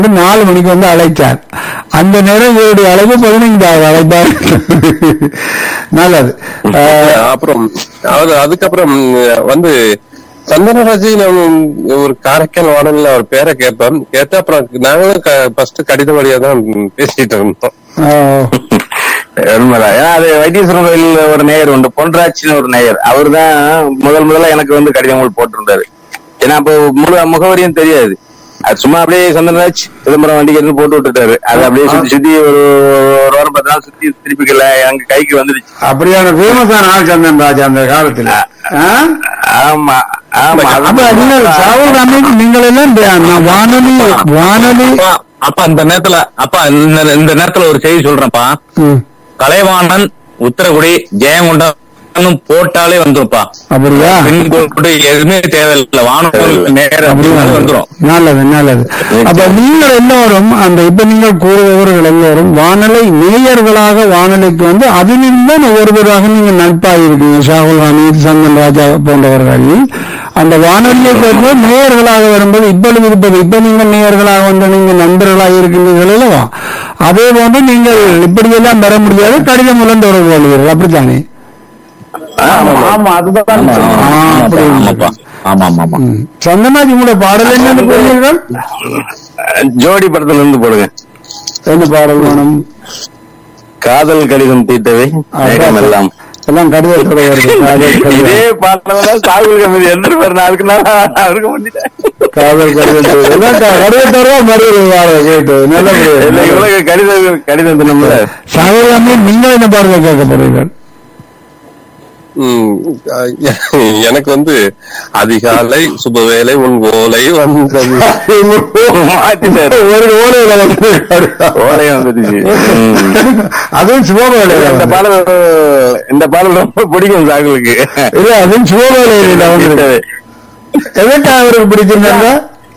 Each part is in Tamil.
நாலு மணிக்கு வந்து அழைத்தார் அந்த நேரம் இவருடைய அழைப்பு பதினைந்தாவது அழைப்பார் நல்லது அஹ், அப்புறம் அது அதுக்கப்புறம் வந்து சந்தனராஜன் ஒரு காரைக்கால் வாடல்ல அவர் பேரை கேட்பேன் கேட்டு அப்புறம் நாங்களும் ஃபர்ஸ்ட் கடித வழியா தான் பேசிட்டு இருந்தோம் அஹ், உண்மைதான் ஏன்னா அது வைத்தீஸ்வரன் கோயில் ஒரு நேயர் உண்டு பொன்ராட்சின்னு ஒரு நேயர் அவர் தான் முதல் முதல்ல எனக்கு வந்து கடிதங்கள் போட்டிருந்தாரு ஏன்னா அப்போ முழு முகவரியும் தெரியாது அது சும்மா அப்படியே சந்தனராஜ் சிதம்பரம் வண்டிக்கு இருந்து போட்டு விட்டுட்டாரு அது அப்படியே சுத்தி சுத்தி ஒரு ஒரு வாரம் பத்து நாள் சுத்தி திருப்பிக்கல எங்க கைக்கு வந்துடுச்சு அப்படியான ஃபேமஸான ஆள் சந்தன் ராஜா அந்த காலத்துல அஹ்? ஆமா ஆமா அப்ப நீங்கள் ராகுல் காந்தி நீங்கள் எல்லாம் இந்த- நான் வானொலி வானொலி அப்பா, அப்பா இந்த நேரத்துல அப்பா இந்த இந்த நேரத்துல ஒரு செய்தி சொல்றேன்ப்பா ம், கலைவாணன் உத்தரகுடி ஜெயங்கொண்டம் போட்டாலே வந்துருப்பா அப்படியா பின்கோடு எதுவுமே தேவையில்லை வானம் நேரம் அப்படியா? வந்துரும் நல்லது நல்லது அப்ப நீங்கள் எல்லோரும் அந்த இப்ப நீங்கள் கூறுபவர்கள் எல்லோரும் வானொலி நேயர்களாக வானொலிக்கு வந்து அதிலிருந்து ஒருவராக நீங்கள் நட்பாக இருக்கீங்க ஷாகுல் ஹமீத் சந்தன் ராஜா போன்றவர்கள் அந்த வானொலியை சேர்ந்து நேயர்களாக வரும்போது இப்பொழுது இருப்பது இப்ப நீங்கள் நேயர்களாக வந்து நீங்கள் நண்பர்களாக இருக்கின்றீர்கள் அல்லவா அதே போன்று நீங்கள் இப்படியெல்லாம் பெற முடியாது கடிதம் மூலம் தொடர்பு கொள்வீர்கள் அப்படித்தானே ஆமா அதுதான் ஆ, அப்படி ஆமாப்பா ஆமா ஆமா ஆமா ம். சந்தனாஜி உங்களுடைய பாடல் என்னன்னு கூறுவீர்கள் ஜோடி படத்துல இருந்து போடுங்க என்ன பாடல் வேணும் காதல் கடிதம் தீட்டவே மேகம் எல்லாம் எல்லாம் கடிதத்தோட வருது காதல் இதே கடிதம் பாடலாம் சாகுல் கமிதி எடுத்துட்டு அதுக்கு நான் அவருக்கு பண்ணிட்டேன் காதல் கடிதம் எல்லாம் க- கடிதத்தோட மறுபடியும் வாழ கேட்டு நல்ல இல்லை, இவ்வளவு கடிதம் கடிதம் தினம்ல சாகராமே நீங்கள் என்ன பாடல் கேட்கப்படுவீர்கள் உம், எனக்கு வந்து அதிகாலை சுபவேளை உன் ஓலை வந்தது மாத்திட்டாரு ஒரு ஓலையில வந்து ஓலையும் வந்துடுச்சு ம். அதுவும் சிவவேலை இந்த பாடல் இந்த பாடல் ரொம்ப பிடிக்கும் சாகுலுக்கு இல்ல அதுவும் சிவவேலையில வந்து எதற்காக அவருக்கு பிடிச்சிருந்தாங்க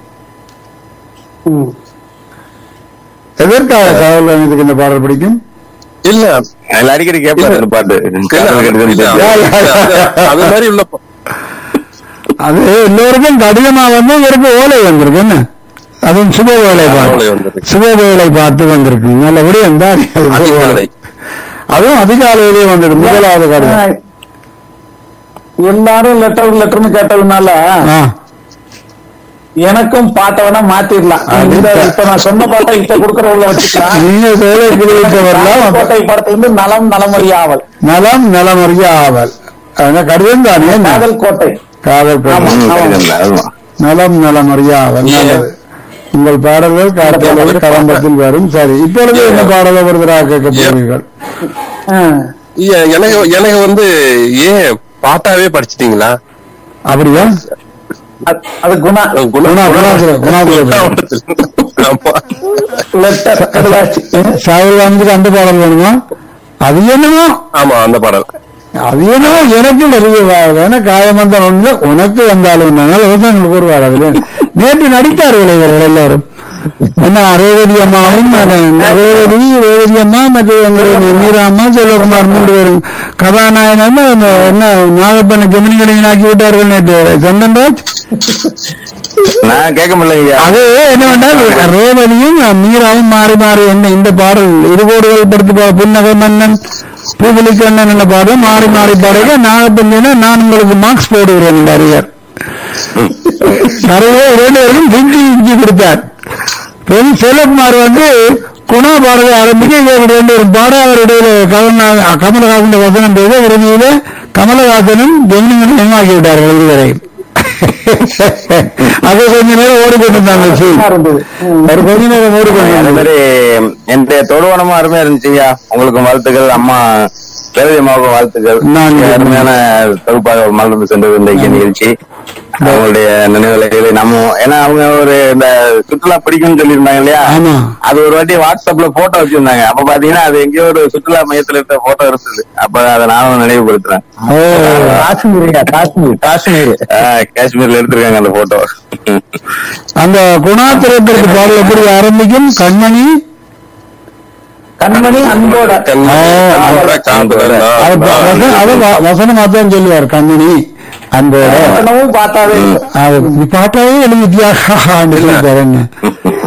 எதற்காக சாகல் இதுக்கு இந்த பாடல் பிடிக்கும் இல்ல அதுல அடிக்கடி கேட்பாரு இந்த பாட்டு காதல் கடிதம் இல்ல, தீட்டவே. அது- அது மாதிரி உள்ள ப- அது எல்லோருக்கும் கடினமா வந்து இவருக்கு ஓலை வந்திருக்கு என்ன அதுவும் சுப வேலை ஓலை பார்த்து வந்திருக்கு. சுப வேலை பார்த்து வந்திருக்கு நல்லபடியா இருந்தா அதிகாலை. அதுவும் அதிகாலையிலேயே வந்தது முதலாவது கடிதம் எல்லாரும் லெட்டர் லெட்டர்னு கேட்டதுனால ஆ, எனக்கும் பாட்டை வேணா மாத்திடலாம் இந்த இப்ப நான் சொன்ன பாட்டை இப்ப கொடுக்கறவங்கள வச்சுக்கலாம் நீங்க வேலை குறித்த வரலாம் கோட்டை படத்துல இருந்து நலம் நலமறி ஆவல் நலம் நலமறிய ஆவல் அந்த கடிதம் தானே என்ன? காதல் கோட்டை காதல் ஆமா. கடிதம். ம், கடிதம் தான், அதுதான். நலம் நலமறிய ஆவல் நல்லது உங்கள் பாடல்கள் காற்றளவு கலம்பத்தில் வரும் சரி இப்பொழுது என்ன பாடலை ஒருவராக கேட்க போகிறீர்கள் ஆ. ஏ- எனக்கு எனக்கு வந்து ஏன் பாட்டாவே படிச்சிட்டீங்களா அப்படியா அது- அது குணா குணா- குணா, குணாதுரை, குணாதுரை. ஆமா. லெட்டர் கடுதாச்சு சாகுல் காந்திக்கு அந்த பாடல் வேணுமா அது என்னமோ ஆமா அந்த பாடல் அது என்னமோ எனக்கு நிறைய வேணா காயமந்தான் ஒண்ணு உனக்கு வந்தாலும் நாங்கள் விவசாயிகள் கூறுவார் அதுல நேற்று நடித்தார்கள் இவர்கள் எல்லாரும் என்ன ரேவதி அம்மாவும் நான் ரேவதி ரேவதி அம்மா மற்ற எங்களுடைய மீராம்மா செல்வகுமார் மூன்று பேரும் கதாநாயகன் அந்த என்ன நாகப்பண்ண ஜெமினி கலைஞன் ஆக்கி விட்டார்கள் நேற்று சந்தன்ராஜ் நான் கேட்க முடியலைங்க அது என்ன பண்ணால் ரேவதியும் மீராவும் மாறி மாறி என்ன இந்த பாடல் இருகோடுகள் படுத்து பா- புன்னகை மன்னன் பூபலிக்கண்ணன் என்ற பாடல் மாறி மாறி பாடுக நாகப்பஞ்சனா நான் உங்களுக்கு மார்க்ஸ் போடுகிறேன் இந்த அறிஞர் நிறைய இரண்டு பேரும் ஹிந்தி இஞ்சி கொடுத்தார் பெண் செல்வகுமார் வந்து குணா பாடலை ஆரம்பிக்க இவர் ரெண்டு ஒரு பாட அவருடைய கமல்நா- கமலஹாசன் வசனம் பேச இறுதியில கமலஹாசனும் ஜெமினியும் ஆக்கி விட்டார்கள் இதுவரையும் அது கொஞ்ச நேரம் ஓடிக்கொண்டிருந்தாங்க நல்லா இருந்தது ம். ஒரு கொஞ்ச நேரம் அதே ஓடிக்கொண்டிருந்தாங்க மாதிரி என்னுடைய தொடுவனமும் அருமையா இருந்துச்சுயா உங்களுக்கும் வாழ்த்துக்கள் அம்மா ரேவதி அம்மாவுக்கும் வாழ்த்துக்கள் நான் அருமையான தொகுப்பாக மலர்ந்து சென்றது இன்றைக்கு நிகழ்ச்சி அவங்களுடைய நினைவுகளை நம்ம ஏன்னா அவங்க ஒரு இந்த சுற்றுலா பிடிக்கும்னு சொல்லியிருந்தாங்க இல்லையா ஆமா அது ஒரு வாட்டி வாட்ஸ்அப்ல போட்டோ வச்சிருந்தாங்க அப்ப பாத்தீங்கன்னா அது எங்கேயோ ஒரு சுற்றுலா மையத்துல இருக்க போட்டோ இருந்தது அப்ப அதை நானும் நினைவுபடுத்துறேன் ஓ காஷ்மீரியா காஷ்மீர் காஷ்மீர் ஆஹ், காஷ்மீர்ல எடுத்திருக்காங்க அந்த போட்டோ அந்த குணா திரைப்படத்து பாடல் எப்படி ஆரம்பிக்கும் கண்மணி கண்மணி அன்போட கண்ணு, ஆ, கண்ணோட காதலன் தான். அது ப- வசனம் அது வ- வசனமா தான் சொல்லுவார் கண்மணி அன்போட வசனமும் பார்த்தாவே அது பாட்டாவே எழுதிட்டியா சொல்லிட்டாரு என்ன